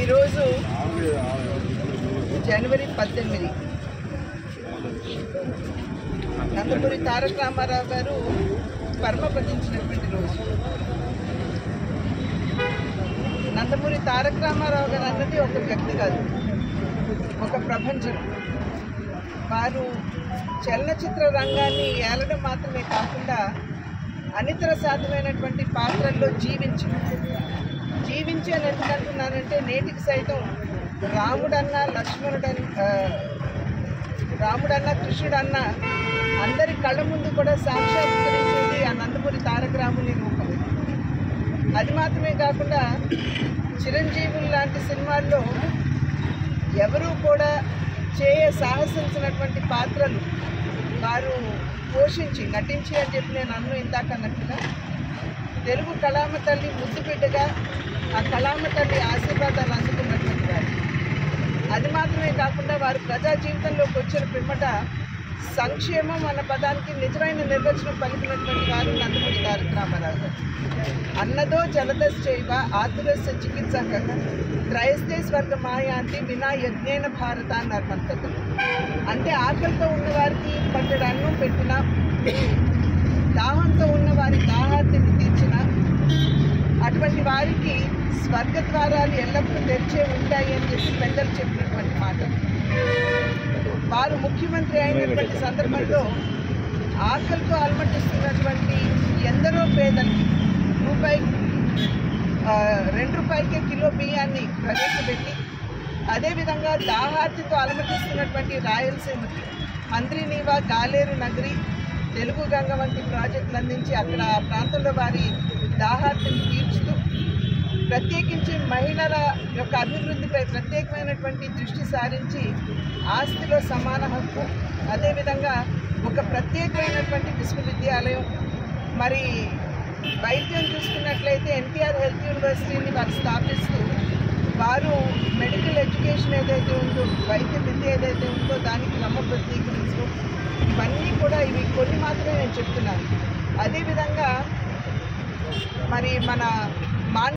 ఈరోజు జనవరి పద్దెనిమిది నందమూరి తారక రామారావు గారు పరమపదించినటువంటి రోజు నందమూరి తారక రామారావు గారు అన్నది ఒక వ్యక్తి కాదు ఒక ప్రపంచం వారు చలనచిత్ర రంగాన్ని ఏలడం మాత్రమే కాకుండా అనితర సాధ్యమైనటువంటి పాత్రల్లో జీవించి జీవించి అని ఎందుకు అంటున్నానంటే నేటికి సైతం రాముడన్న లక్ష్మణుడన్న రాముడన్న కృష్ణుడన్న అందరి కళ్ళ ముందు కూడా సాక్షాత్కరించేది ఆ నందమూరి తారక రాముని రూపం అది మాత్రమే కాకుండా చిరంజీవులు లాంటి సినిమాల్లో ఎవరూ కూడా చేయ సాహసించినటువంటి పాత్రలు వారు పోషించి నటించి అని చెప్పి నేను అన్ను ఇందాక అన్నట్టుగా తెలుగు కళామ తల్లి ముద్దు బిడ్డగా ఆ కళామ తల్లి ఆశీర్వాదాలు అందుకున్నటువంటి వారు అది మాత్రమే కాకుండా వారు ప్రజా జీవితంలోకి వచ్చిన పిమ్మట సంక్షేమం అన్న పదానికి నిజమైన నిర్వచనం పలికినటువంటి వారు నందమూరి తారక రామారావు గారు అన్నదో జలదస్ చేయవ ఆతురస్య చికిత్స త్రయస్తే స్వర్గ మాయాంతి వినా యజ్ఞేన భారత అన్నారు మన పెద్దలు అంటే ఆకలితో ఉన్న వారికి పట్టెడు అన్నం పెట్టిన దాహంతో ఉన్న వారి దాహార్తిని తీర్చిన అటువంటి వారికి స్వర్గ ద్వారాలు ఎల్లప్పుడూ తెరిచే ఉంటాయి అని చెప్పి పెద్దలు చెప్పినటువంటి మాట వారు ముఖ్యమంత్రి అయినటువంటి సందర్భంలో ఆకలితో అలమటిస్తున్నటువంటి ఎందరో పేదలకి రూపాయి ఆ, రెండు రూపాయలకే కిలో బియ్యాన్ని ప్రవేశపెట్టి అదేవిధంగా దాహార్తితో అలమటిస్తున్నటువంటి రాయలసీమకి మంత్రినీవా గాలేరు నగరి తెలుగు గంగ వంటి ప్రాజెక్టులు అందించి అక్కడ ఆ ప్రాంతంలో వారి దాహార్తిని తీర్చుతూ ప్రత్యేకించి మహిళల యొక్క అభివృద్ధిపై ప్రత్యేకమైనటువంటి దృష్టి సారించి ఆస్తిలో సమాన హక్కు అదేవిధంగా ఒక ప్రత్యేకమైనటువంటి విశ్వవిద్యాలయం మరి వైద్యం చూసుకున్నట్లయితే ఎన్టీఆర్ హెల్త్ యూనివర్సిటీని వారు స్థాపిస్తూ వారు మెడికల్ ఎడ్యుకేషన్ ఏదైతే ఉందో వైద్య విద్య ఏదైతే ఉందో దానికి నమ్మ ప్రత్యేకించడం ఇవన్నీ కూడా ఇవి కొన్ని మాత్రమే నేను చెప్తున్నాను అదేవిధంగా మరి మన